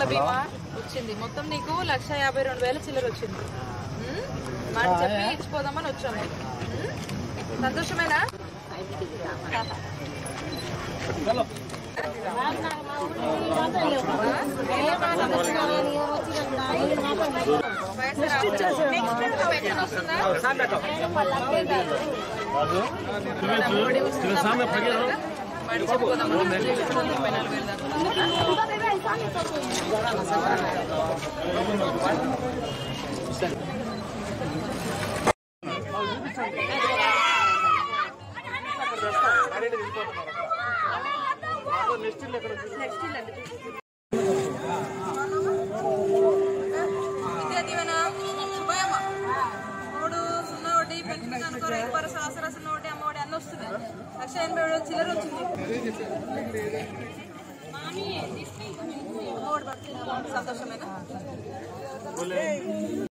పంటల బీమా వచ్చింది మొత్తం నీకు లక్ష యాభై రెండు వేల చిల్లర వచ్చింది ఉమ్? మాట చెప్పి ఇచ్చిపోదామని వచ్చాము ఉమ్? సంతోషమేనా విద్యా దీవెన శుభయమ్మ మూడు సున్నా ఒకటి పెన్షన్ కనుక రైతు భరోసా ఆసరా సున్నా ఒకటి అమ్మ ఒకటి అన్నీ వస్తున్నాయి లక్ష ఎనభై ఏడు చిల్లర వచ్చింది అమ్మ ఒకటి పడుతుంది సంతోషమేనా